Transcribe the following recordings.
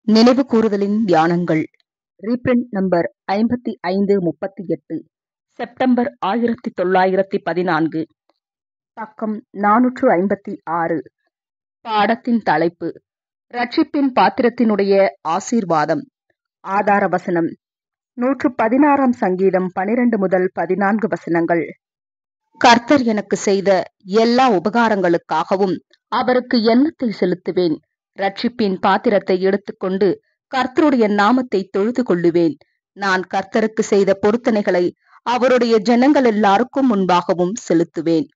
நினைவு கூறுதலின் தியானங்கள் reprint number ஐம்பத்தி ஐந்து முப்பத்தி எட்டு செப்டம்பர் ஆயிரத்தி தொள்ளாயிரத்தி பதினான்கு பக்கம் நானூற்று ஐம்பத்தி ஆறு பாடத்தின் தலைப்பு ரட்சிப்பின் பாத்திரத்தினுடைய ஆசீர்வாதம் ஆதார வசனம் நூற்று பதினாறாம் சங்கீதம் பனிரெண்டு முதல் பதினான்கு வசனங்கள் கர்த்தர் எனக்கு செய்த எல்லா உபகாரங்களுக்காகவும் அவருக்கு எண்ணத்தை செலுத்துவேன் ரட்சிப்பின் பாத்திரத்தை எடுத்துக்கொண்டு கர்த்தருடைய நாமத்தை தொழுது கொள்ளுவேன் நான் கர்த்தருக்கு செய்த பொருத்தனைகளை அவருடைய ஜனங்கள் எல்லாருக்கும் முன்பாகவும் செலுத்துவேன்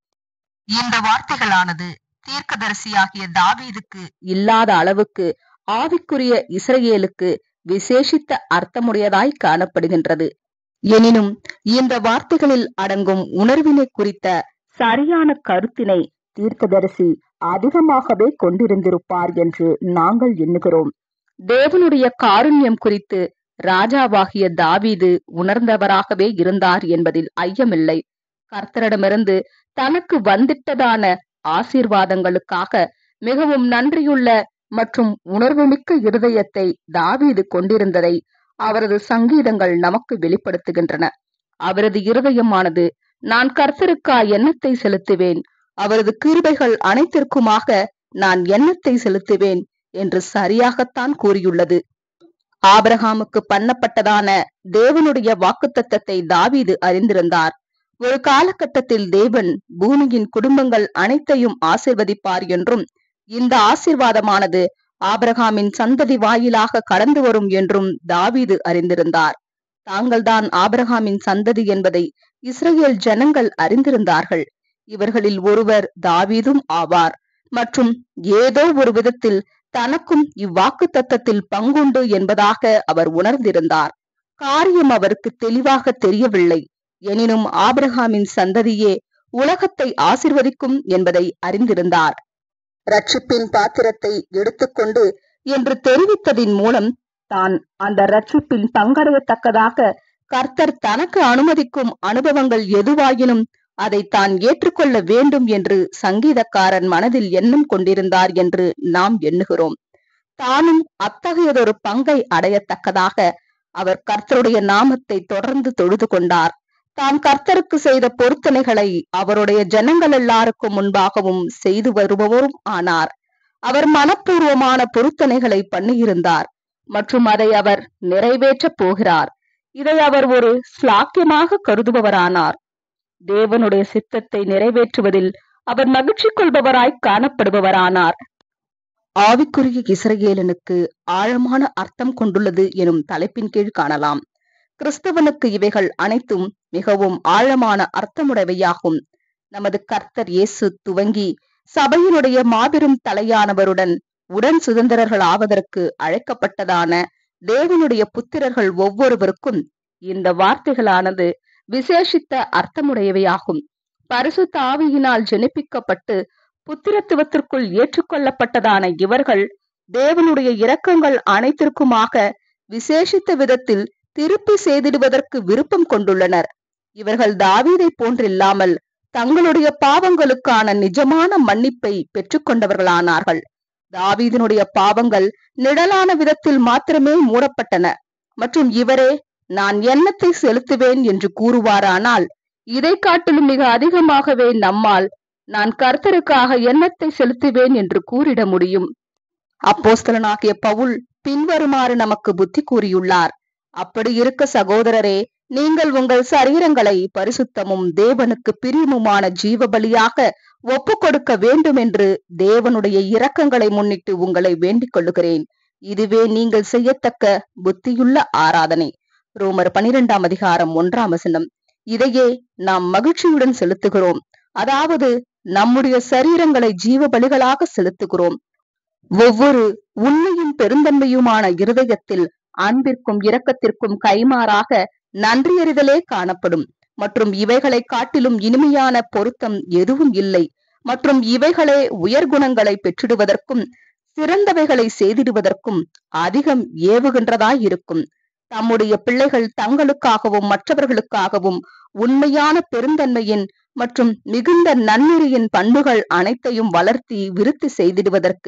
இந்த வார்த்தைகளானது தீர்க்கதரிசியாகிய தாவீதுக்கு இல்லாத அளவுக்கு ஆவிக்குரிய இஸ்ரேலுக்கு விசேஷித்த அர்த்தமுடையதாய் காணப்படுகின்றது எனினும் இந்த வார்த்தைகளில் அடங்கும் உணர்வினை குறித்த சரியான கருத்தினை தீர்க்கதரிசி அதிகமாகவே கொண்டிருந்திருப்பார் என்று நாங்கள் எண்ணுகிறோம் தேவனுடைய காருண்யம் குறித்து ராஜாவாகிய தாவீது உணர்ந்தவராகவே இருந்தார் என்பதில் ஐயமில்லை கர்த்தரிடமிருந்து தனக்கு வந்திட்டதான ஆசீர்வாதங்களுக்காக மிகவும் நன்றியுள்ள மற்றும் உணர்வுமிக்க இருதயத்தை தாவீது கொண்டிருந்ததை அவரது சங்கீதங்கள் நமக்கு வெளிப்படுத்துகின்றன அவரது இருதயமானது நான் கர்த்தருக்கா எண்ணத்தை செலுத்துவேன் அவரது கிருபைகள் அனைத்திற்குமாக நான் எண்ணத்தை செலுத்துவேன் என்று சரியாகத்தான் கூறியுள்ளது ஆபிரகாமுக்கு பண்ணப்பட்டதான தேவனுடைய வாக்குத்தத்தத்தை தாவீது அறிந்திருந்தார் ஒரு காலகட்டத்தில் தேவன் பூமியின் குடும்பங்கள் அனைத்தையும் ஆசிர்வதிப்பார் என்றும் இந்த ஆசிர்வாதமானது ஆபிரகாமின் சந்ததி வாயிலாக கடந்து வரும் என்றும் தாவீது அறிந்திருந்தார் தாங்கள்தான் ஆபிரகாமின் சந்ததி என்பதை இஸ்ரேல் ஜனங்கள் அறிந்திருந்தார்கள் இவர்களில் ஒருவர் தாவீதும் ஆவார் மற்றும் ஏதோ ஒரு விதத்தில் தனக்கும் இவ்வாக்கு தத்தத்தில் பங்குண்டு என்பதாக அவர் உணர்ந்திருந்தார் காரியம் அவருக்கு தெளிவாக தெரியவில்லை எனினும் ஆபிரகாமின் சந்ததியே உலகத்தை ஆசிர்வதிக்கும் என்பதை அறிந்திருந்தார் ரட்சிப்பின் பாத்திரத்தை எடுத்துக்கொண்டு என்று தெரிவித்ததின் மூலம் தான் அந்த ரட்சிப்பின் பங்கடையத்தக்கதாக கர்த்தர் தனக்கு அனுமதிக்கும் அனுபவங்கள் எதுவாயினும் அதை தான் ஏற்றுக்கொள்ள வேண்டும் என்று சங்கீதக்காரன் மனதில் எண்ணம் கொண்டிருந்தார் என்று நாம் எண்ணுகிறோம் தானும் அத்தகையதொரு பங்கை அடையத்தக்கதாக அவர் கர்த்தருடைய நாமத்தை தொடர்ந்து தொழுது கொண்டார் தான் கர்த்தருக்கு செய்த பொருத்தனைகளை அவருடைய ஜனங்கள் எல்லாருக்கும் முன்பாகவும் செய்து வருபவரும் ஆனார் அவர் மனப்பூர்வமான பொருத்தனைகளை பண்ணியிருந்தார் மற்றும் அதை அவர் நிறைவேற்றப் போகிறார் இதை அவர் ஒரு ஸ்லாக்கியமாக கருதுபவரானார் தேவனுடைய சித்தத்தை நிறைவேற்றுவதில் அவர் மகிழ்ச்சி கொள்பவராய் காணப்படுபவரானார் ஆவிக்குரிய இஸ்ரேலனுக்கு ஆழமான அர்த்தம் கொண்டுள்ளது எனும் தலைப்பின் கீழ் காணலாம் கிறிஸ்தவனுக்கு இவைகள் அனைத்தும் மிகவும் ஆழமான அர்த்தமுடையவையாகும் நமது கர்த்தர் இயேசு துவங்கி சபையினுடைய மாபெரும் தலையானவருடன் உடன் சுதந்திரர்கள் ஆவதற்கு அழைக்கப்பட்டதான தேவனுடைய புத்திரர்கள் ஒவ்வொருவருக்கும் இந்த வார்த்தைகளானது விசேஷித்த அர்த்தமுடையவையாகும் பரிசுத்த ஆவியினால் ஜெனிப்பிக்கப்பட்டு புத்திரத்துவத்திற்குள் ஏற்றுக்கொள்ளப்பட்டதான இவர்கள் தேவனுடைய இரக்கங்கள் அனைத்திற்குமாக விசேஷித்த விதத்தில் திருப்பி செய்திடுவதற்கு விருப்பம் கொண்டுள்ளனர் இவர்கள் தாவீதை போன்றில்லாமல் தங்களுடைய பாவங்களுக்கான நிஜமான மன்னிப்பை பெற்றுக்கொண்டவர்களானார்கள் தாவீதனுடைய பாவங்கள் நிழலான விதத்தில் மாத்திரமே மூடப்பட்டன மற்றும் இவரே நான் எண்ணத்தை செலுத்துவேன் என்று கூறுவாரானால் இதை காட்டிலும் மிக அதிகமாகவே நம்மால் நான் கர்த்தருக்காக எண்ணத்தை செலுத்துவேன் என்று கூறிட முடியும் அப்போஸ்தலனாகிய பவுல் பின்வருமாறு நமக்கு புத்தி கூறியுள்ளார் அப்படி இருக்க சகோதரரே நீங்கள் உங்கள் சரீரங்களை பரிசுத்தமும் தேவனுக்கு பிரியமுமான ஜீவ பலியாக ஒப்பு கொடுக்க வேண்டும் என்று தேவனுடைய இரக்கங்களை முன்னிட்டு உங்களை வேண்டிக் கொள்ளுகிறேன் இதுவே நீங்கள் செய்யத்தக்க புத்தியுள்ள ஆராதனை ரோமர் பனிரெண்டாம் அதிகாரம் ஒன்றாம் வசனம் இதையே நாம் மகிழ்ச்சியுடன் செலுத்துகிறோம் அதாவது நம்முடைய சரீரங்களை ஜீவ பலிகளாக செலுத்துகிறோம் ஒவ்வொரு உண்மையும் பெருந்தன்மையுமான இருதயத்தில் அன்பிற்கும் இரக்கத்திற்கும் கைமாறாக நன்றியறிதலே காணப்படும் மற்றும் இவைகளை காட்டிலும் இனிமையான பொருத்தம் எதுவும் இல்லை மற்றும் இவைகளே உயர்குணங்களை பெற்றிடுவதற்கும் சிறந்தவைகளை செய்திடுவதற்கும் அதிகம் ஏவுகின்றதாயிருக்கும் தம்முடைய பிள்ளைகள் தங்களுக்காகவும் மற்றவர்களுக்காகவும் உண்மையான பெருந்தன்மையின் மற்றும் மிகுந்த நன்னெறியின் பண்புகள் அனைத்தையும் வளர்த்தி விருத்தி செய்திடுவதற்கு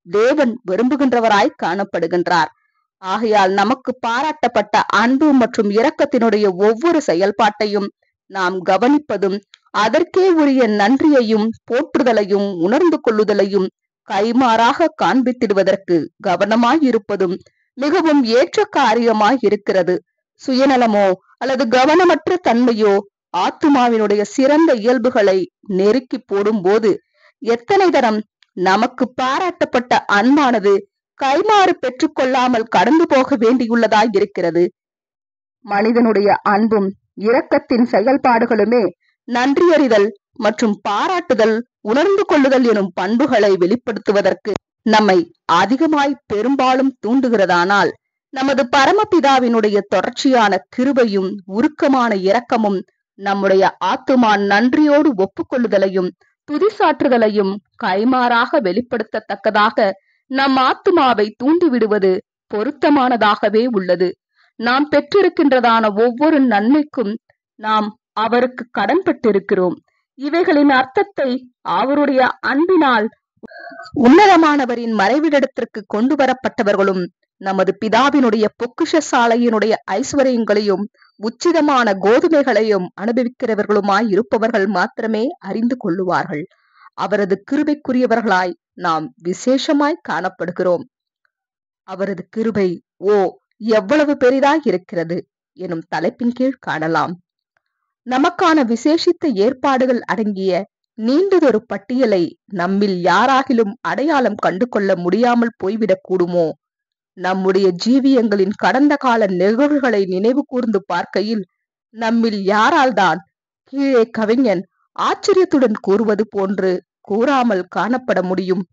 தேவன் விரும்புகின்றவராய் காணப்படுகின்றார் ஆகையால் நமக்கு பாராட்டப்பட்ட அன்பு மற்றும் இரக்கத்தினுடைய ஒவ்வொரு செயல்பாட்டையும் நாம் கவனிப்பதும் அதற்கே உரிய நன்றியையும் போற்றுதலையும் உணர்ந்து கொள்ளுதலையும் கைமாறாக காண்பித்திடுவதற்கு கவனமாயிருப்பதும் மிகவும் ஏற்ற காரியமாய் இருக்கிறது சுயநலமோ அல்லது கவனமற்ற தன்மையோ ஆத்துமாவினுடைய சிறந்த இயல்புகளை நெருக்கி போடும்போது எத்தனை தரம் நமக்கு பாராட்டப்பட்ட அன்பானது கைமாறு பெற்றுக்கொள்ளாமல் கடந்து போக வேண்டியுள்ளதாய் இருக்கிறது மனிதனுடைய அன்பும் இரக்கத்தின் செயல்பாடுகளுமே நன்றியறிதல் மற்றும் பாராட்டுதல் உணர்ந்து கொள்ளுதல் எனும் பண்புகளை வெளிப்படுத்துவதற்கு நம்மை அதிகமாய் பெரும்பாலும் தூண்டுகிறதானால் நமது பரமபிதாவினுடைய தொடர்ச்சியான கிருபையும் உருக்கமான இரக்கமும் நம்முடைய ஆத்துமா நன்றியோடு ஒப்புக்கொள்ளுதலையும் துதிசாற்றுதலையும் கைமாறாக வெளிப்படுத்தத்தக்கதாக நம் ஆத்துமாவை தூண்டிவிடுவது பொருத்தமானதாகவே உள்ளது நாம் பெற்றிருக்கின்றதான ஒவ்வொரு நன்மைக்கும் நாம் அவருக்கு கடன்பட்டிருக்கிறோம் இவைகளின் அர்த்தத்தை அவருடைய அன்பினால் உன்னதமானவரின் மறைவிடத்திற்கு கொண்டு வரப்பட்டவர்களும் நமது பிதாவினுடைய பொக்கிஷ சாலையினுடைய ஐஸ்வர்யங்களையும் உச்சிதமான கோதுமைகளையும் அனுபவிக்கிறவர்களுமாய் இருப்பவர்கள் மாத்திரமே அறிந்து கொள்ளுவார்கள் அவரது கிருபைக்குரியவர்களாய் நாம் விசேஷமாய் காணப்படுகிறோம் அவரது கிருபை ஓ எவ்வளவு பெரிதாய் இருக்கிறது எனும் தலைப்பின் கீழ் காணலாம் நமக்கான விசேஷித்த ஏற்பாடுகள் அடங்கிய நீண்டதொரு பட்டியலை நம்மில் யாராகிலும் அடையாளம் கண்டு கொள்ள முடியாமல் போய்விடக் கூடுமோ நம்முடைய ஜீவியங்களின் கடந்த கால நிகழ்வுகளை நினைவு கூர்ந்து பார்க்கையில் நம்மில் யாரால் தான் கீழே கவிஞன் ஆச்சரியத்துடன் கூறுவது போன்று கூறாமல் காணப்பட முடியும்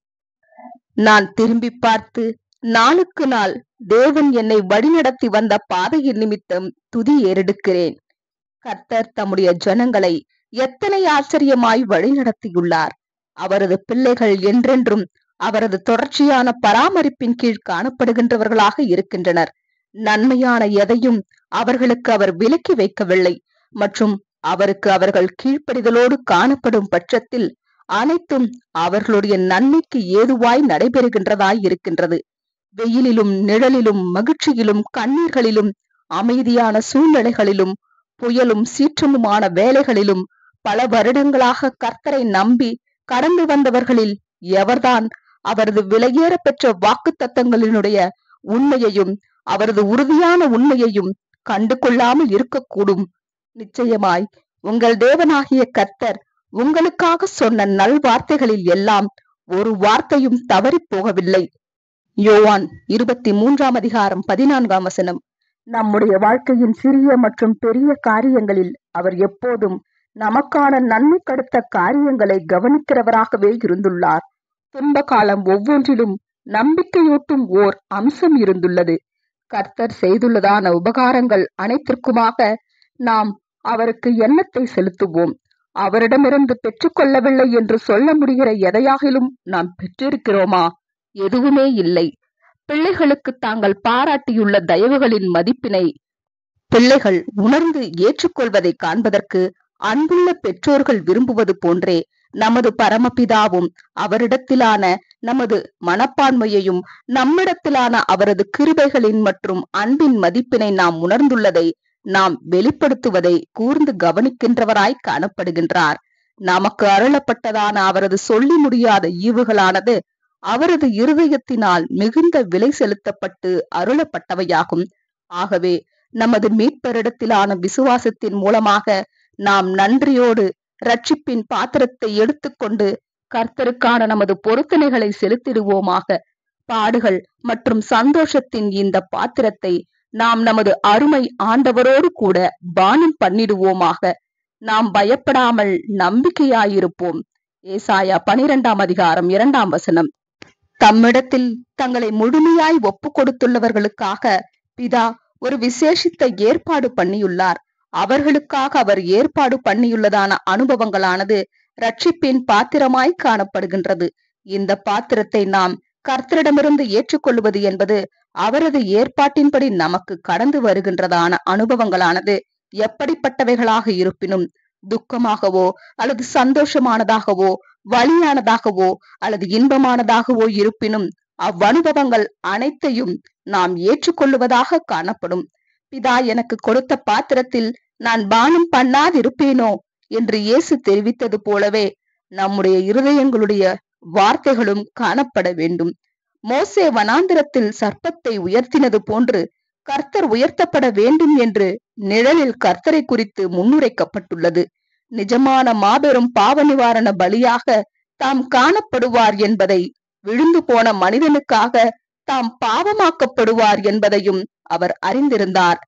நான் திரும்பி பார்த்து நாளுக்கு நாள் தேவன் என்னை வழிநடத்தி வந்த பாதையின் நிமித்தம் துதி ஏறெடுக்கிறேன் கர்த்தர் தம்முடைய ஜனங்களை எத்தனை ஆச்சரியமாய் வழிநடத்தியுள்ளார் அவரது பிள்ளைகள் என்றென்றும் அவரது தொடர்ச்சியான பராமரிப்பின் கீழ் காணப்படுகின்றவர்களாக இருக்கின்றனர் நன்மையான எதையும் அவர்களுக்கு அவர் விலக்கி வைக்கவில்லை மற்றும் அவருக்கு அவர்கள் கீழ்ப்படிதலோடு காணப்படும் பட்சத்தில் அனைத்தும் அவர்களுடைய நன்மைக்கு ஏதுவாய் நடைபெறுகின்றதாய் இருக்கின்றது வெயிலிலும் நிழலிலும் மகிழ்ச்சியிலும் கண்ணீர்களிலும் அமைதியான சூழ்நிலைகளிலும் புயலும் சீற்றமுமான வேலைகளிலும் பல வருடங்களாக கர்த்தரை நம்பி கடந்து வந்தவர்களில் எவர்தான் அவரது விலையேற பெற்ற வாக்கு தத்தங்களினுடைய உண்மையையும் அவரது உறுதியான உண்மையையும் கண்டு கொள்ளாமல் இருக்கக்கூடும் நிச்சயமாய் உங்கள் தேவனாகிய கர்த்தர் உங்களுக்காக சொன்ன நல்வார்த்தைகளில் எல்லாம் ஒரு வார்த்தையும் தவறி போகவில்லை யோவான் இருபத்தி மூன்றாம் அதிகாரம் பதினான்காம் வசனம் நம்முடைய வாழ்க்கையின் சிறிய மற்றும் பெரிய காரியங்களில் அவர் எப்போதும் நமக்கான நன்மை கடுத்த காரியங்களை கவனிக்கிறவராகவே இருந்துள்ளார் துன்ப காலம் ஒவ்வொன்றிலும் நம்பிக்கையூட்டும் ஓர் அம்சம் இருந்துள்ளது கர்த்தர் செய்துள்ளதான உபகாரங்கள் அனைத்திற்குமாக நாம் அவருக்கு எண்ணத்தை செலுத்துவோம் அவரிடமிருந்து பெற்றுக்கொள்ளவில்லை என்று சொல்ல முடிகிற எதையாகிலும் நாம் பெற்றிருக்கிறோமா எதுவுமே இல்லை பிள்ளைகளுக்கு தாங்கள் பாராட்டியுள்ள தயவுகளின் மதிப்பினை பிள்ளைகள் உணர்ந்து ஏற்றுக்கொள்வதை காண்பதற்கு அன்புள்ள பெற்றோர்கள் விரும்புவது போன்றே நமது பரமபிதாவும் அவரிடத்திலான நமது மனப்பான்மையையும் நம்மிடத்திலான அவரது கிருபைகளின் மற்றும் அன்பின் மதிப்பினை நாம் உணர்ந்துள்ளதை நாம் வெளிப்படுத்துவதை கூர்ந்து கவனிக்கின்றவராய் காணப்படுகின்றார் நமக்கு அருளப்பட்டதான அவரது சொல்லி முடியாத ஈவுகளானது அவரது இருதயத்தினால் மிகுந்த விலை செலுத்தப்பட்டு அருளப்பட்டவையாகும் ஆகவே நமது மீட்பரிடத்திலான விசுவாசத்தின் மூலமாக நாம் நன்றியோடு ரட்சிப்பின் பாத்திரத்தை எடுத்துக்கொண்டு கர்த்தருக்கான நமது பொருத்தனைகளை செலுத்திடுவோமாக பாடுகள் மற்றும் சந்தோஷத்தின் இந்த பாத்திரத்தை நாம் நமது அருமை ஆண்டவரோடு கூட பானம் பண்ணிடுவோமாக நாம் பயப்படாமல் நம்பிக்கையாயிருப்போம் ஏசாயா பனிரெண்டாம் அதிகாரம் இரண்டாம் வசனம் தம்மிடத்தில் தங்களை முழுமையாய் ஒப்பு கொடுத்துள்ளவர்களுக்காக பிதா ஒரு விசேஷித்த ஏற்பாடு பண்ணியுள்ளார் அவர்களுக்காக அவர் ஏற்பாடு பண்ணியுள்ளதான அனுபவங்களானது ரட்சிப்பின் பாத்திரமாய் காணப்படுகின்றது இந்த பாத்திரத்தை நாம் கர்த்தரிடமிருந்து ஏற்றுக்கொள்வது என்பது அவரது ஏற்பாட்டின்படி நமக்கு கடந்து வருகின்றதான அனுபவங்களானது எப்படிப்பட்டவைகளாக இருப்பினும் துக்கமாகவோ அல்லது சந்தோஷமானதாகவோ வலியானதாகவோ அல்லது இன்பமானதாகவோ இருப்பினும் அவ்வனுபவங்கள் அனைத்தையும் நாம் ஏற்றுக்கொள்ளுவதாக காணப்படும் பிதா எனக்கு கொடுத்த பாத்திரத்தில் நான் பானம் பண்ணாதிருப்பேனோ என்று இயேசு தெரிவித்தது போலவே நம்முடைய இருதயங்களுடைய வார்த்தைகளும் காணப்பட வேண்டும் மோசே வனாந்திரத்தில் சர்ப்பத்தை உயர்த்தினது போன்று கர்த்தர் உயர்த்தப்பட வேண்டும் என்று நிழலில் கர்த்தரை குறித்து முன்னுரைக்கப்பட்டுள்ளது நிஜமான மாபெரும் பாவ நிவாரண பலியாக தாம் காணப்படுவார் என்பதை விழுந்து போன மனிதனுக்காக தாம் பாவமாக்கப்படுவார் என்பதையும் அவர் அறிந்திருந்தார்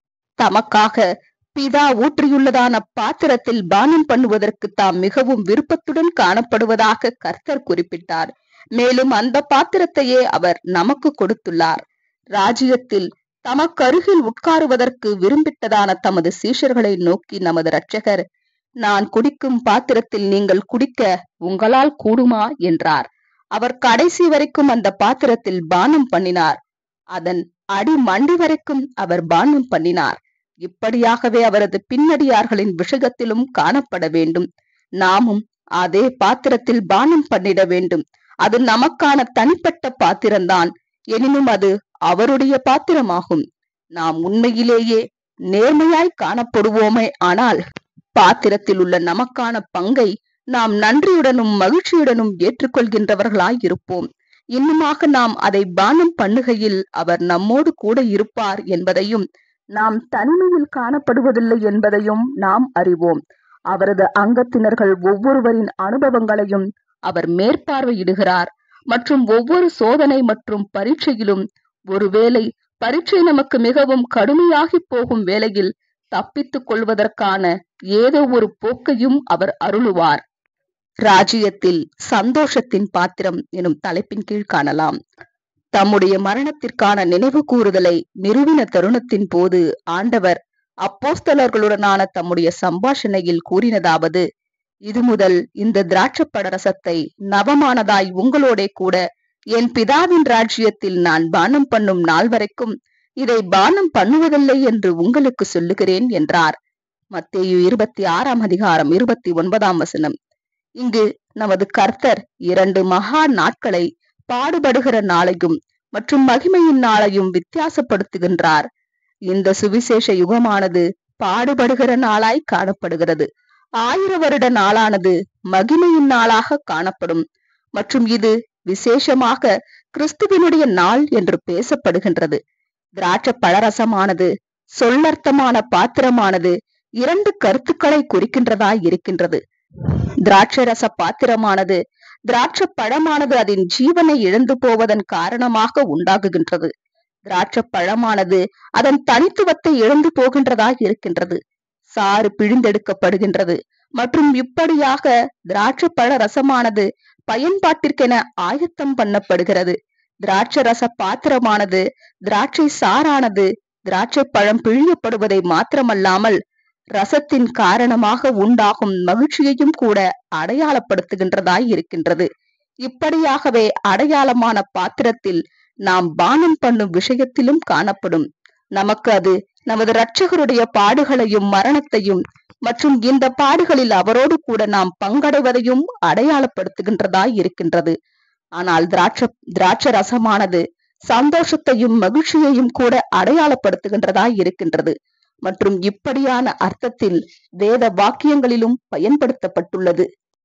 தமக்காக பிதா ஊற்றியுள்ளதான பாத்திரத்தில் பானம் பண்ணுவதற்கு தாம் மிகவும் விருப்பத்துடன் காணப்படுவதாக கர்த்தர் குறிப்பிட்டார் மேலும் அந்த பாத்திரத்தையே அவர் நமக்கு கொடுத்துள்ளார் ராஜ்யத்தில் தமக்கருகில் உட்காருவதற்கு விரும்பிட்டதான தமது சீஷர்களை நோக்கி நமது இரட்சகர் நான் குடிக்கும் பாத்திரத்தில் நீங்கள் குடிக்க உங்களால் கூடுமா என்றார் அவர் கடைசி வரைக்கும் அந்த பாத்திரத்தில் பானம் பண்ணினார் அதன் அடி மண்டி வரைக்கும் அவர் பானம் பண்ணினார் இப்படியாகவே அவரது பின்னடியார்களின் விஷயத்திலும் காணப்பட வேண்டும் நாமும் அதே பாத்திரத்தில் பானம் பண்ணிட வேண்டும் அது நமக்கான தனிப்பட்ட பாத்திரம்தான் எனினும் அது அவருடைய பாத்திரமாகும் நாம் உண்மையிலேயே நேர்மையாய் காணப்படுவோமே ஆனால் பாத்திரத்தில் உள்ள நமக்கான பங்கை நாம் நன்றியுடனும் மகிழ்ச்சியுடனும் ஏற்றுக்கொள்கின்றவர்களாய் இருப்போம் இன்னுமாக நாம் அதை பானம் பண்ணுகையில் அவர் நம்மோடு கூட இருப்பார் என்பதையும் நாம் தனிமையில் காணப்படுவதில்லை என்பதையும் நாம் அறிவோம் அவரது அங்கத்தினர்கள் ஒவ்வொருவரின் அனுபவங்களையும் அவர் மேற்பார்வையிடுகிறார் மற்றும் ஒவ்வொரு சோதனை மற்றும் பரீட்சையிலும் ஒருவேளை பரீட்சை நமக்கு மிகவும் கடுமையாகி போகும் வேளையில் தப்பித்துக் கொள்வதற்கான ஏதோ ஒரு போக்கையும் அவர் அருளுவார் ராஜ்யத்தில் சந்தோஷத்தின் பாத்திரம் எனும் தலைப்பின் கீழ் காணலாம் தம்முடைய மரணத்திற்கான நினைவு கூறுதலை நிறுவின தருணத்தின் போது ஆண்டவர் அப்போஸ்தலர்களுடனான தம்முடைய சம்பாஷணையில் கூறினதாவது இது முதல் இந்த திராட்சப்பட ரசத்தை நவமானதாய் உங்களோடே கூட என் பிதாவின் ராஜ்யத்தில் நான் பானம் பண்ணும் நாள் வரைக்கும் இதை பானம் பண்ணுவதில்லை என்று உங்களுக்கு சொல்லுகிறேன் என்றார் மத்தேயு இருபத்தி ஆறாம் அதிகாரம் இருபத்தி ஒன்பதாம் வசனம் இங்கு நமது கர்த்தர் இரண்டு மகா நாட்களை பாடுபடுகிற நாளையும் மற்றும் மகிமையின் நாளையும் வித்தியாசப்படுத்துகின்றார் இந்த சுவிசேஷ யுகமானது பாடுபடுகிற நாளாய் காணப்படுகிறது ஆயிர வருட நாளானது மகிமையின் நாளாக காணப்படும் மற்றும் இது விசேஷமாக கிறிஸ்துவினுடைய நாள் என்று பேசப்படுகின்றது திராட்ச பழரசமானது சொல்லர்த்தமான பாத்திரமானது இரண்டு கருத்துக்களை குறிக்கின்றதாய் இருக்கின்றது திராட்சரச பாத்திரமானது திராட்ச பழமானது அதன் ஜீவனை இழந்து போவதன் காரணமாக உண்டாகுகின்றது திராட்ச பழமானது அதன் தனித்துவத்தை இழந்து போகின்றதாய் இருக்கின்றது சாறு பிழிந்தெடுக்கப்படுகின்றது மற்றும் இப்படியாக திராட்சை பழ ரசமானது பயன்பாட்டிற்கென ஆயத்தம் பண்ணப்படுகிறது திராட்சை ரச பாத்திரமானது திராட்சை சாரானது திராட்சை பழம் பிழியப்படுவதை மாத்திரமல்லாமல் ரசத்தின் காரணமாக உண்டாகும் மகிழ்ச்சியையும் கூட அடையாளப்படுத்துகின்றதாய் இருக்கின்றது இப்படியாகவே அடையாளமான பாத்திரத்தில் நாம் பானம் பண்ணும் விஷயத்திலும் காணப்படும் நமக்கு அது நமது இரட்சகருடைய பாடுகளையும் மரணத்தையும் மற்றும் இந்த பாடுகளில் அவரோடு கூட நாம் பங்கடைவதையும் அடையாளப்படுத்துகின்றதாய் இருக்கின்றது ஆனால் திராட்ச திராட்ச ரசமானது சந்தோஷத்தையும் மகிழ்ச்சியையும் கூட அடையாளப்படுத்துகின்றதாய் இருக்கின்றது மற்றும் இப்படியான அர்த்தத்தில் வேத வாக்கியங்களிலும் பயன்படுத்தப்பட்டுள்ளது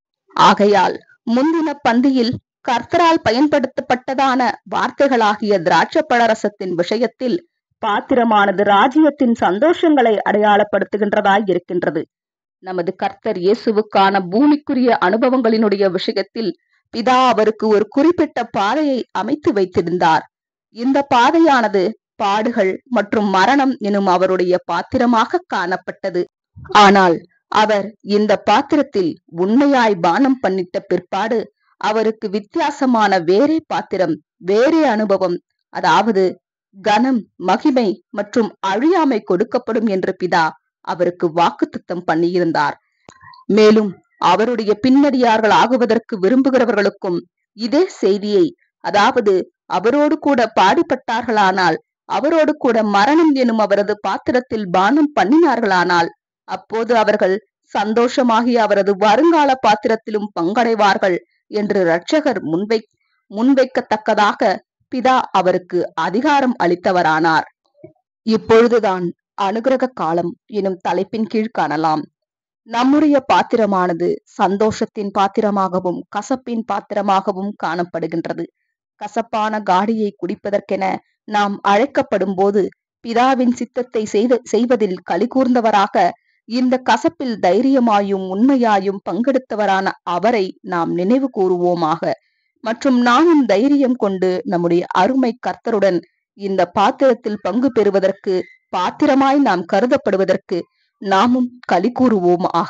ஆகையால் முந்தின பந்தியில் கர்த்தரால் பயன்படுத்தப்பட்டதான வார்த்தைகளாகிய திராட்சை பழரசத்தின் விஷயத்தில் பாத்திரமானது ராஜ்யத்தின் சந்தோஷங்களை அடையாளப்படுத்துகின்றதாய் இருக்கின்றது நமது கர்த்தர் இயேசுவுக்கான பூமிக்குரிய அனுபவங்களினுடைய விஷயத்தில் பிதா அவருக்கு ஒரு குறிப்பிட்ட பாதையை அமைத்து வைத்திருந்தார் இந்த பாதையானது பாடுகள் மற்றும் மரணம் எனும் அவருடைய பாத்திரமாக காணப்பட்டது ஆனால் அவர் இந்த பாத்திரத்தில் உண்மையாய் பானம் பண்ணிட்ட பிற்பாடு அவருக்கு வித்தியாசமான வேறே பாத்திரம் வேறே அனுபவம் அதாவது கனம் மகிமை மற்றும் அழியாமை கொடுக்கப்படும் என்று பிதா அவருக்கு வாக்குத்தத்தம் பண்ணியிருந்தார் மேலும் அவருடைய பின்னடியார்கள் ஆகுவதற்கு விரும்புகிறவர்களுக்கும் இதே செய்தியை அதாவது அவரோடு கூட பாடுபட்டார்களானால் அவரோடு கூட மரணம் எனும் அவரது பாத்திரத்தில் பானம் பண்ணினார்களானால் அப்போது அவர்கள் சந்தோஷமாகிய அவரது வருங்கால பாத்திரத்திலும் பங்கடைவார்கள் என்று இரட்சகர் முன்வை முன்வைக்கத்தக்கதாக பிதா அவருக்கு அதிகாரம் அளித்தவரானார் இப்பொழுதுதான் அனுகிரக காலம் எனும் தலைப்பின் கீழ் காணலாம் நம்முடைய பாத்திரமானது சந்தோஷத்தின் பாத்திரமாகவும் கசப்பின் பாத்திரமாகவும் காணப்படுகின்றது கசப்பான காடியை குடிப்பதற்கென நாம் அழைக்கப்படும் போது பிதாவின் சித்தத்தை செய்த செய்வதில் களி கூர்ந்தவராக இந்த கசப்பில் தைரியமாயும் உண்மையாயும் பங்கெடுத்தவரான அவரை நாம் நினைவு கூறுவோமாக மற்றும் நாமும் தைரியம் கொண்டு நம்முடைய அருமை கர்த்தருடன் இந்த பாத்திரத்தில் பங்கு பெறுவதற்கு பாத்திரமாய் நாம் கருதப்படுவதற்கு நாமும் களி கூறுவோம் ஆக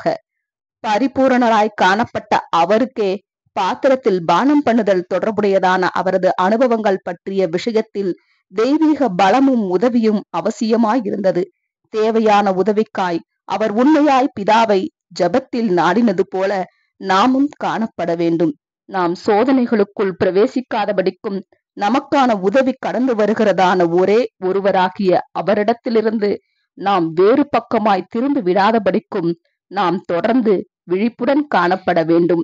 பரிபூரணராய் காணப்பட்ட அவருக்கே பாத்திரத்தில் பானம் பண்ணுதல் தொடர்புடையதான அவரது அனுபவங்கள் பற்றிய விஷயத்தில் தெய்வீக பலமும் உதவியும் அவசியமாய் இருந்தது தேவையான உதவிக்காய் அவர் உண்மையாய் பிதாவை ஜபத்தில் நாடினது போல நாமும் காணப்பட வேண்டும் நாம் சோதனைகளுக்குள் பிரவேசிக்காதபடிக்கும் நமக்கான உதவி கடந்து வருகிறதான ஒரே ஒருவராகிய அவரிடத்திலிருந்து நாம் வேறு பக்கமாய் திரும்பி விடாதபடிக்கும் நாம் தொடர்ந்து விழிப்புடன் காணப்பட வேண்டும்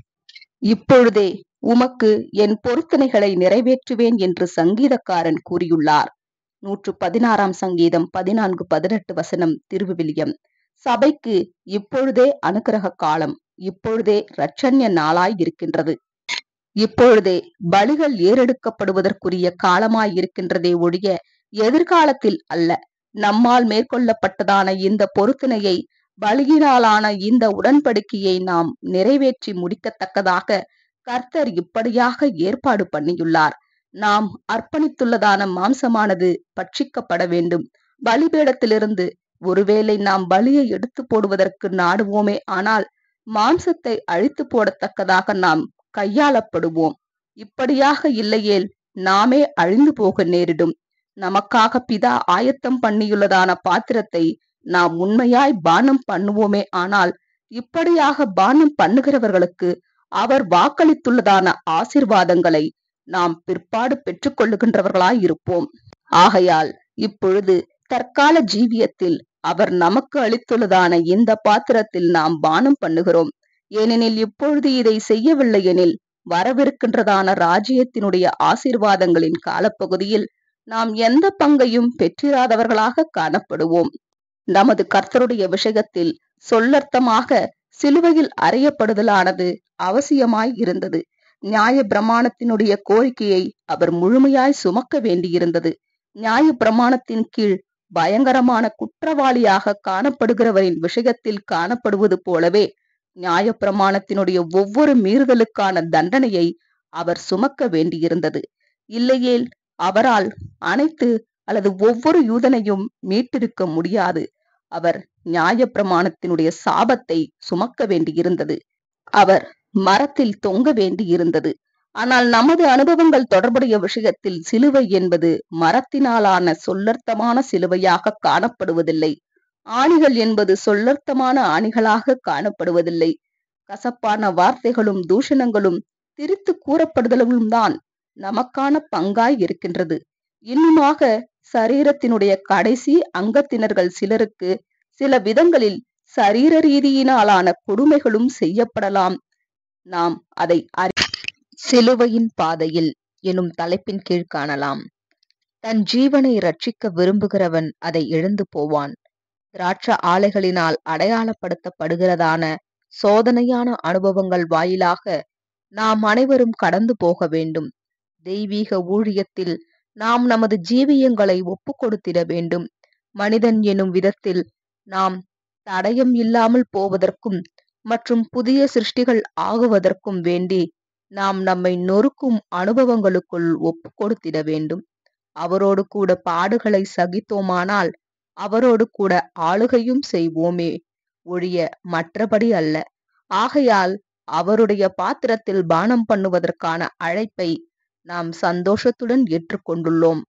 இப்பொழுதே உமக்கு என் பொருத்தனைகளை நிறைவேற்றுவேன் என்று சங்கீதக்காரன் கூறியுள்ளார் நூற்று பதினாறாம் சங்கீதம் பதினான்கு பதினெட்டு வசனம் திருவிவிலியம் சபைக்கு இப்பொழுதே அனுக்கிரக காலம் இப்பொழுதே இரட்சண்ய நாளாய் இருக்கின்றது இப்பொழுதே பலிகள் ஏறெடுக்கப்படுவதற்குரிய காலமாய் இருக்கின்றதே ஒழிய எதிர்காலத்தில் அல்ல நம்மால் மேற்கொள்ளப்பட்டதான இந்த பொருத்தனையை பலியினாலான இந்த உடன்படிக்கையை நாம் நிறைவேற்றி முடிக்கத்தக்கதாக கர்த்தர் இப்படியாக ஏற்பாடு பண்ணியுள்ளார் நாம் அர்ப்பணித்துள்ளதான மாம்சமானது பட்சிக்கப்பட வேண்டும் பலிபீடத்திலிருந்து ஒருவேளை நாம் பலியை எடுத்து போடுவதற்கு நாடுவோமே ஆனால் மாம்சத்தை அழித்து போடத்தக்கதாக நாம் கையாளப்படுவோம் இப்படியாக இல்லையேல் நாமே அழிந்து போக நேரிடும் நமக்காக பிதா ஆயத்தம் பண்ணியுள்ளதான பாத்திரத்தை நாம் உண்மையாய் பானம் பண்ணுவோமே ஆனால் இப்படியாக பானம் பண்ணுகிறவர்களுக்கு அவர் வாக்களித்துள்ளதான ஆசிர்வாதங்களை நாம் பிற்பாடு பெற்றுக்கொள்ளுகின்றவர்களாய் இருப்போம் ஆகையால் இப்பொழுது தற்கால ஜீவியத்தில் அவர் நமக்கு அளித்துள்ளதான இந்த பாத்திரத்தில் நாம் பானம் பண்ணுகிறோம் ஏனெனில் இப்பொழுது இதை செய்யவில்லை எனில் வரவிருக்கின்றதான ராஜ்யத்தினுடைய ஆசீர்வாதங்களின் காலப்பகுதியில் நாம் எந்த பங்கையும் பெற்றிராதவர்களாக காணப்படுவோம் நமது கர்த்தருடைய விஷயத்தில் சொல்லர்த்தமாக சிலுவையில் அறையப்படுதலானது அவசியமாய் இருந்தது நியாய பிரமாணத்தினுடைய கோரிக்கையை அவர் முழுமையாய் சுமக்க வேண்டியிருந்தது நியாய பிரமாணத்தின் கீழ் பயங்கரமான குற்றவாளியாக காணப்படுகிறவரின் விஷயத்தில் காணப்படுவது போலவே நியாய பிரமாணத்தினுடைய ஒவ்வொரு மீறுதலுக்கான தண்டனையை அவர் சுமக்க வேண்டியிருந்தது இல்லையேல் அவரால் அனைத்து அல்லது ஒவ்வொரு யூதனையும் மீட்டிருக்க முடியாது அவர் நியாய பிரமாணத்தினுடைய சாபத்தை சுமக்க வேண்டியிருந்தது அவர் மரத்தில் தொங்க வேண்டியிருந்தது ஆனால் நமது அனுபவங்கள் தொடர்புடைய விஷயத்தில் சிலுவை என்பது மரத்தினாலான சொல்லர்த்தமான சிலுவையாக காணப்படுவதில்லை ஆணிகள் என்பது சொல்லர்த்தமான ஆணிகளாக காணப்படுவதில்லை கசப்பான வார்த்தைகளும் தூஷணங்களும் திரித்து கூறப்படுதலும் தான் நமக்கான பங்காய் இருக்கின்றது இன்னுமாக சரீரத்தினுடைய கடைசி அங்கத்தினர்கள் சிலருக்கு சில விதங்களில் சரீர ரீதியினாலான கொடுமைகளும் செய்யப்படலாம் நாம் அதை அறி சிலுவையின் பாதையில் எனும் தலைப்பின் கீழ் காணலாம் தன் ஜீவனை ரட்சிக்க விரும்புகிறவன் அதை இழந்து போவான் திராட்ச ஆலைகளினால் அடையாளப்படுத்தப்படுகிறதான சோதனையான அனுபவங்கள் வாயிலாக நாம் அனைவரும் கடந்து போக வேண்டும் தெய்வீக ஊழியத்தில் நாம் நமது ஜீவியங்களை ஒப்பு கொடுத்திட வேண்டும் மனிதன் எனும் விதத்தில் நாம் தடயம் இல்லாமல் போவதற்கும் மற்றும் புதிய சிருஷ்டிகள் ஆகுவதற்கும் வேண்டி நாம் நம்மை நொறுக்கும் அனுபவங்களுக்குள் ஒப்பு கொடுத்திட வேண்டும் அவரோடு கூட பாடுகளை சகித்தோமானால் அவரோடு கூட ஆளுகையும் செய்வோமே ஒழிய மற்றபடி அல்ல ஆகையால் அவருடைய பாத்திரத்தில் பானம் பண்ணுவதற்கான அழைப்பை நாம் சந்தோஷத்துடன் ஏற்றுக்கொண்டுள்ளோம்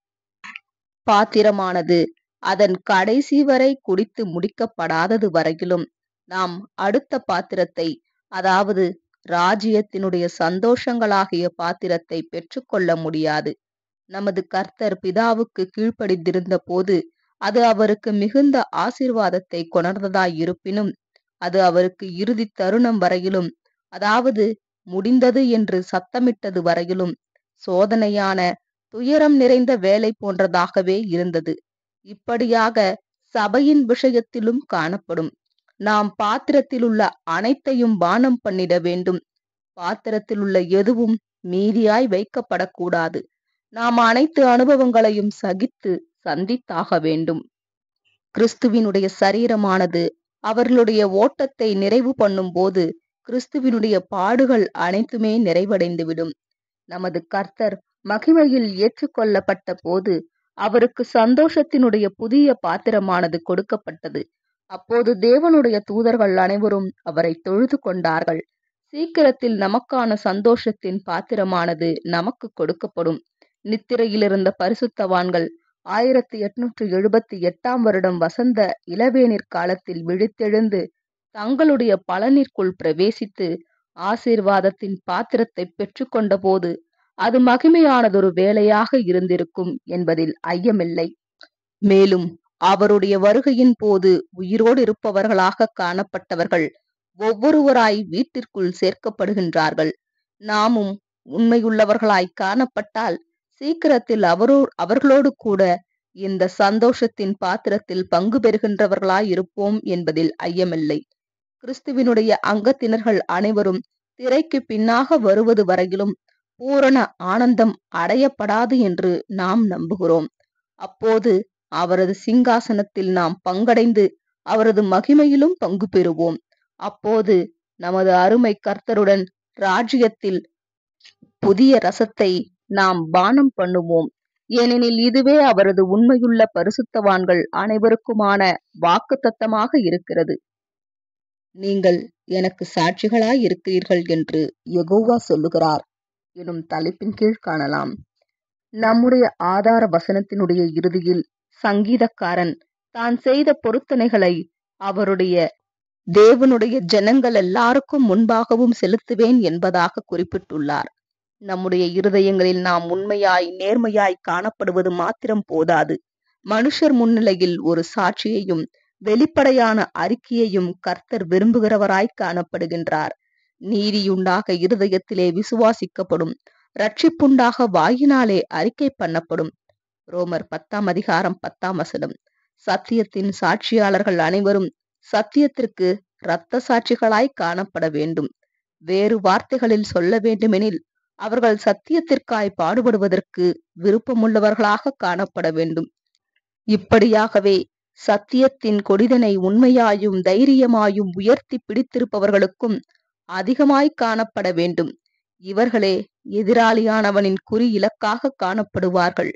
பாத்திரமானது அதன் கடைசி வரை குடித்து முடிக்கப்படாதது வரையிலும் நாம் அடுத்த பாத்திரத்தை அதாவது ராஜ்யத்தினுடைய சந்தோஷங்களாகிய பாத்திரத்தை பெற்றுக்கொள்ள முடியாது நமது கர்த்தர் பிதாவுக்கு கீழ்ப்படிந்திருந்த போது அது அவருக்கு மிகுந்த ஆசீர்வாதத்தை கொணர்ந்ததாய் இருப்பினும் அது அவருக்கு இறுதி தருணம் வரையிலும் அதாவது முடிந்தது என்று சத்தமிட்டது வரையிலும் சோதனையான துயரம் நிறைந்த வேலை போன்றதாகவே இருந்தது இப்படியாக சபையின் விஷயத்திலும் காணப்படும் நாம் பாத்திரத்தில் உள்ள அனைத்தையும் பானம் பண்ணிட வேண்டும் பாத்திரத்தில் உள்ள எதுவும் மீதியாய் வைக்கப்படக்கூடாது நாம் அனைத்து அனுபவங்களையும் சகித்து சந்தித்தாக வேண்டும் கிறிஸ்துவினுடைய சரீரமானது அவர்களுடைய ஓட்டத்தை நிறைவு பண்ணும் போது கிறிஸ்துவினுடைய பாடுகள் அனைத்துமே நிறைவடைந்துவிடும் நமது கர்த்தர் மகிமையில் ஏற்றுக்கொள்ளப்பட்ட போது அவருக்கு சந்தோஷத்தினுடைய புதிய பாத்திரமானது கொடுக்கப்பட்டது அப்போது தேவனுடைய தூதர்கள் அனைவரும் அவரை தொழுது கொண்டார்கள் சீக்கிரத்தில் நமக்கான சந்தோஷத்தின் பாத்திரமானது நமக்கு கொடுக்கப்படும் நித்திரையில் இருந்த பரிசுத்தவான்கள் ஆயிரத்தி எட்நூற்று எழுபத்தி எட்டாம் வருடம் வசந்த இளவேனிற் காலத்தில் விழித்தெழுந்து தங்களுடைய பலனிற்குள் பிரவேசித்து ஆசீர்வாதத்தின் பாத்திரத்தை பெற்றுக்கொண்ட போது அது மகிமையானதொரு வேலையாக இருந்திருக்கும் என்பதில் ஐயமில்லை மேலும் அவருடைய வருகையின் போது உயிரோடு இருப்பவர்களாக காணப்பட்டவர்கள் ஒவ்வொருவராய் வீட்டிற்குள் சேர்க்கப்படுகின்றார்கள் நாமும் உண்மையுள்ளவர்களாய் காணப்பட்டால் சீக்கிரத்தில் அவரோ அவர்களோடு கூட இந்த சந்தோஷத்தின் பாத்திரத்தில் பங்கு பெறுகின்றவர்களாய் இருப்போம் என்பதில் ஐயமில்லை கிறிஸ்துவினுடைய அங்கத்தினர்கள் அனைவரும் திரைக்கு பின்னாக வருவது வரையிலும் பூரண ஆனந்தம் அடையப்படாது என்று நாம் நம்புகிறோம் அப்போது அவரது சிங்காசனத்தில் நாம் பங்கடைந்து அவரது மகிமையிலும் பங்கு பெறுவோம் அப்போது நமது அருமை கர்த்தருடன் ராஜ்யத்தில் புதிய ரசத்தை நாம் பானம் பண்ணுவோம் ஏனெனில் இதுவே அவரது உண்மையுள்ள பரிசுத்தவான்கள் அனைவருக்குமான வாக்குத்தத்தமாக இருக்கிறது நீங்கள் எனக்கு சாட்சிகளாய் இருக்கிறீர்கள் என்று யெகோவா சொல்லுகிறார் எனும் தலைப்பின் கீழ் காணலாம் நம்முடைய ஆதார வசனத்தினுடைய இறுதியில் சங்கீதக்காரன் தான் செய்த பொருத்தனைகளை அவருடைய தேவனுடைய ஜனங்கள் எல்லாருக்கும் முன்பாகவும் செலுத்துவேன் என்பதாக குறிப்பிட்டுள்ளார் நம்முடைய இருதயங்களில் நாம் உண்மையாய் நேர்மையாய் காணப்படுவது மாத்திரம் போதாது மனுஷர் முன்னிலையில் ஒரு சாட்சியையும் வெளிப்படையான அறிக்கையையும் கர்த்தர் விரும்புகிறவராய் காணப்படுகின்றார் நீதியுண்டாக இருதயத்திலே விசுவாசிக்கப்படும் ரட்சிப்புண்டாக வாயினாலே அறிக்கை பண்ணப்படும் ரோமர் பத்தாம் அதிகாரம் பத்தாம் வசனம் சத்தியத்தின் சாட்சியாளர்கள் அனைவரும் சத்தியத்திற்கு இரத்த சாட்சிகளாய் காணப்பட வேண்டும் வேறு வார்த்தைகளில் சொல்ல வேண்டுமெனில் அவர்கள் சத்தியத்திற்காய் பாடுபடுவதற்கு விருப்பமுள்ளவர்களாக காணப்பட வேண்டும் இப்படியாகவே சத்தியத்தின் கொடிதனை உண்மையாயும் தைரியமாயும் உயர்த்தி பிடித்திருப்பவர்களுக்கும் அதிகமாய் காணப்பட வேண்டும் இவர்களே எதிராளியானவனின் குறி இலக்காக காணப்படுவார்கள்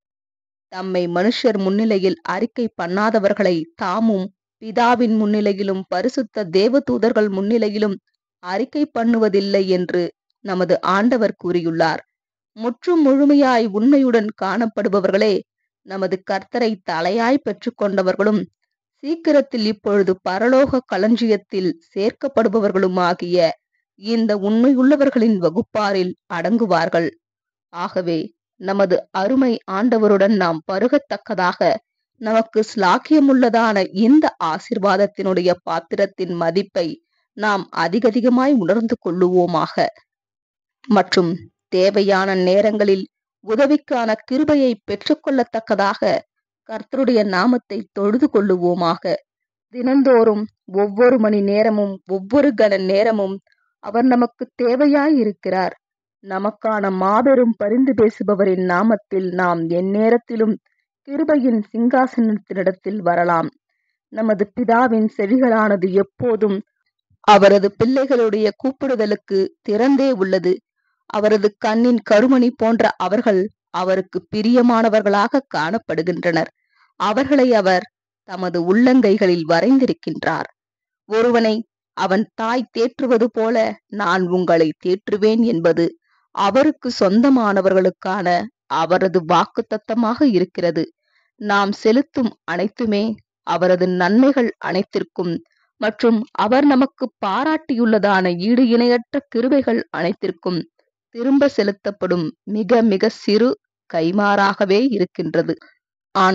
தம்மை மனுஷர் முன்னிலையில் அறிக்கை பண்ணாதவர்களை தாமும் பிதாவின் முன்னிலையிலும் பரிசுத்த தேவதூதர்கள் முன்னிலையிலும் அறிக்கை பண்ணுவதில்லை என்று நமது ஆண்டவர் கூறியுள்ளார் முற்றும் முழுமையாய் உண்மையுடன் காணப்படுபவர்களே நமது கர்த்தரை தலையாய் பெற்றுக்கொண்டவர்களும் சீக்கிரத்தில் இப்பொழுது பரலோக களஞ்சியத்தில் சேர்க்கப்படுபவர்களுமாகிய இந்த உண்மையுள்ளவர்களின் வகுப்பாரில் அடங்குவார்கள் ஆகவே நமது அருமை ஆண்டவருடன் நாம் பருகத்தக்கதாக நமக்கு ஸ்லாக்கியமுள்ளதான இந்த ஆசிர்வாதத்தினுடைய பாத்திரத்தின் மதிப்பை நாம் அதிகதிகமாய் உணர்ந்து கொள்ளுவோமாக மற்றும் தேவையான நேரங்களில் உதவிக்கான கிருபையை பெற்றுக்கொள்ளத்தக்கதாக கர்த்தருடைய நாமத்தை தொழுது கொள்ளுவோமாக தினந்தோறும் ஒவ்வொரு மணி நேரமும் ஒவ்வொரு கன நேரமும் அவர் நமக்கு தேவையாய் இருக்கிறார் நமக்கான மாபெரும் பரிந்து பேசுபவரின் நாமத்தில் நாம் எந்நேரத்திலும் கிருபையின் சிங்காசனத்தினிடத்தில் வரலாம் நமது பிதாவின் செவிகளானது எப்போதும் அவரது பிள்ளைகளுடைய கூப்பிடுதலுக்கு திறந்தே உள்ளது அவரது கண்ணின் கருமணி போன்ற அவர்கள் அவருக்கு பிரியமானவர்களாக காணப்படுகின்றனர் அவர்களை அவர் தமது உள்ளங்கைகளில் வரைந்திருக்கின்றார் ஒருவனை அவன் தாய் தேற்றுவது போல நான் உங்களை தேற்றுவேன் என்பது அவருக்கு சொந்தமானவர்களுக்கான அவரது வாக்குத்தத்தமாக இருக்கிறது நாம் செலுத்தும் அனைத்துமே அவரது நன்மைகள் அனைத்திற்கும் மற்றும் அவர் நமக்கு பாராட்டியுள்ளதான ஈடு இணையற்ற கிருபைகள் அனைத்திற்கும் திரும்ப செலுத்தப்படும் மிக மிக சிறு கைமாறாகவே இருக்கின்றது ஆனால்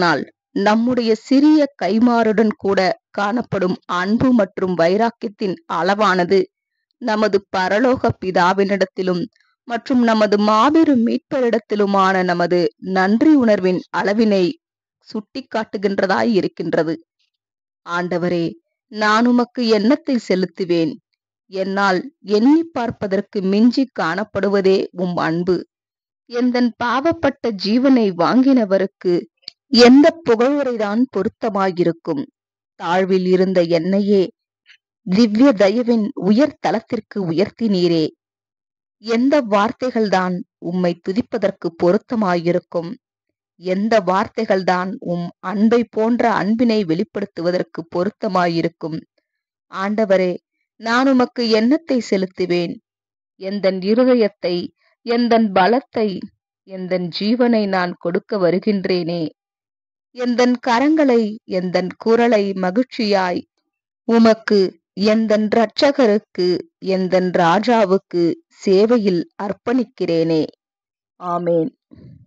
நம்முடைய சிறிய கைமாறுடன் கூட காணப்படும் அன்பு மற்றும் வைராக்கியத்தின் அளவானது நமது பரலோக பிதாவினிடத்திலும் மற்றும் நமது மாபெரும் மீட்பரிடத்திலுமான நமது நன்றி உணர்வின் அளவினை சுட்டிக்காட்டுகின்றதாய் இருக்கின்றது ஆண்டவரே நான் உமக்கு எண்ணத்தை செலுத்துவேன் என்னால் எண்ணி பார்ப்பதற்கு மிஞ்சி காணப்படுவதே உம் அன்பு எந்தன் பாவப்பட்ட ஜீவனை வாங்கினவருக்கு எந்த புகழுரைதான் பொருத்தமாயிருக்கும் தாழ்வில் இருந்த என்னையே திவ்ய தயவின் உயர் தளத்திற்கு உயர்த்தினீரே எந்த வார்த்தைகள்தான் உம்மை துதிப்பதற்கு பொருத்தமாயிருக்கும் எந்த வார்த்தைகள்தான் உம் அன்பை போன்ற அன்பினை வெளிப்படுத்துவதற்கு பொருத்தமாயிருக்கும் ஆண்டவரே நான் உமக்கு எண்ணத்தை செலுத்துவேன் எந்தன் இருதயத்தை எந்தன் பலத்தை எந்தன் ஜீவனை நான் கொடுக்க வருகின்றேனே எந்தன் கரங்களை எந்தன் குரலை மகிழ்ச்சியாய் உமக்கு எந்தன் இரட்சகருக்கு எந்தன் ராஜாவுக்கு சேவையில் அர்ப்பணிக்கிறேனே ஆமேன்